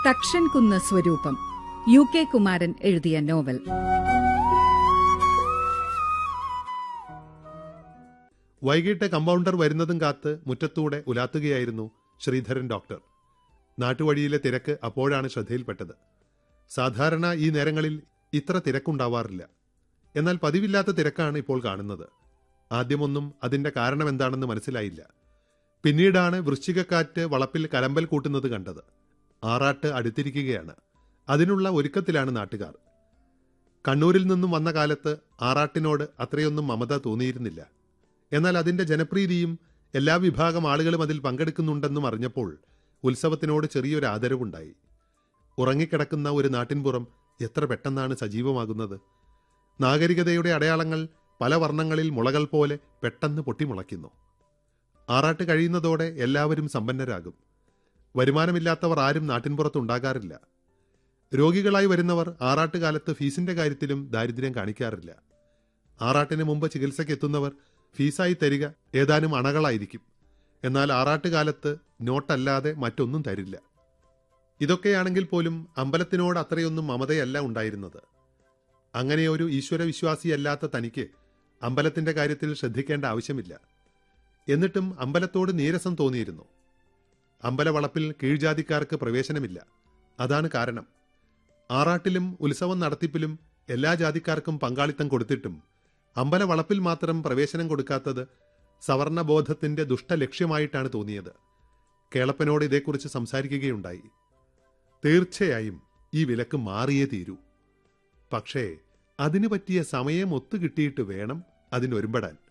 തക്ഷൻ കുന്ന് സ്വരൂപം U K Kumaran എഴുതിയ നോവൽ വൈകിട്ട് കമ്പൗണ്ടർ വരുന്നതും കാത്ത് മുറ്റത്തൂടെ ഉലാത്തുകയായിരുന്നു ശ്രീധരൻ ഡോക്ടർ നാട്ടുവഴിയിലെ തിരക്ക് അപ്പോഴാണ് ശ്രദ്ധയിൽപ്പെട്ടത് സാധാരണ ഈ നേരങ്ങളിൽ ഇത്ര തിരക്കുണ്ടാവാറില്ല എന്നാൽ പതിവില്ലാത്ത തിരക്കാണ് ഇപ്പോൾ കാണുന്നത് ആദ്യമൊന്നും അതിന്റെ കാരണം എന്താണെന്ന് മനസ്സിലായില്ല പിന്നീടാണ് വൃശ്ചികക്കാറ്റ് വളപ്പിൽ കലമ്പൽ കൂട്ടുന്നത് കണ്ടത് ആറാട്ട് അടുത്തിരിക്കുകയാണ് അതിനുള്ള ഒരുക്കത്തിലാണ് നാട്ടുകാർ കണ്ണൂരിൽ നിന്നും വന്ന കാലത്ത് ആറാട്ടിനോട് അത്രയൊന്നും മമത തോന്നിയിരുന്നില്ല എന്നാൽ അതിന്റെ ജനപ്രീതിയും എല്ലാ വിഭാഗം ആളുകളും അതിൽ പങ്കെടുക്കുന്നുണ്ടെന്നും അറിഞ്ഞപ്പോൾ ഉത്സവത്തിനോട് ചെറിയൊരു ആദരവുണ്ടായി ഉറങ്ങിക്കിടക്കുന്ന ഒരു നാട്ടിൻപുറം എത്ര പെട്ടെന്നാണ് സജീവമാകുന്നത് നാഗരികതയുടെ അടയാളങ്ങൾ പല വർണ്ണങ്ങളിൽ മുളകൾ പോലെ പെട്ടെന്ന് പൊട്ടിമുളയ്ക്കുന്നു ആറാട്ട് കഴിയുന്നതോടെ എല്ലാവരും സമ്പന്നരാകും വരുമാനമില്ലാത്തവർ ആരും നാട്ടിൻപുറത്തുണ്ടാകാറില്ല രോഗികളായി വരുന്നവർ ആറാട്ടുകാലത്ത് ഫീസിന്റെ കാര്യത്തിലും ദാരിദ്ര്യം കാണിക്കാറില്ല ആറാട്ടിന് മുമ്പ് ചികിത്സയ്ക്ക് എത്തുന്നവർ ഫീസായി തരിക ഏതാനും അണകളായിരിക്കും എന്നാൽ ആറാട്ടുകാലത്ത് നോട്ടല്ലാതെ മറ്റൊന്നും തരില്ല ഇതൊക്കെയാണെങ്കിൽ പോലും അമ്പലത്തിനോട് അത്രയൊന്നും മമതയല്ല ഉണ്ടായിരുന്നത് അങ്ങനെയൊരു ഈശ്വരവിശ്വാസിയല്ലാത്ത തനിക്ക് അമ്പലത്തിന്റെ കാര്യത്തിൽ ശ്രദ്ധിക്കേണ്ട ആവശ്യമില്ല എന്നിട്ടും അമ്പലത്തോട് നീരസം തോന്നിയിരുന്നു അമ്പലവളപ്പിൽ കീഴ്ജാതിക്കാർക്ക് പ്രവേശനമില്ല അതാണ് കാരണം ആറാട്ടിലും ഉത്സവം നടത്തിപ്പിലും എല്ലാ ജാതിക്കാർക്കും പങ്കാളിത്തം കൊടുത്തിട്ടും അമ്പലവളപ്പിൽ മാത്രം പ്രവേശനം കൊടുക്കാത്തത് സവർണബോധത്തിന്റെ ദുഷ്ടലക്ഷ്യമായിട്ടാണ് തോന്നിയത് കേളപ്പനോട് ഇതേക്കുറിച്ച് സംസാരിക്കുകയുണ്ടായി തീർച്ചയായും ഈ വിലക്ക് മാറിയേ തീരൂ പക്ഷേ അതിനു പറ്റിയ സമയം ഒത്തുകിട്ടിയിട്ട് വേണം അതിനൊരുമ്പെടാൻ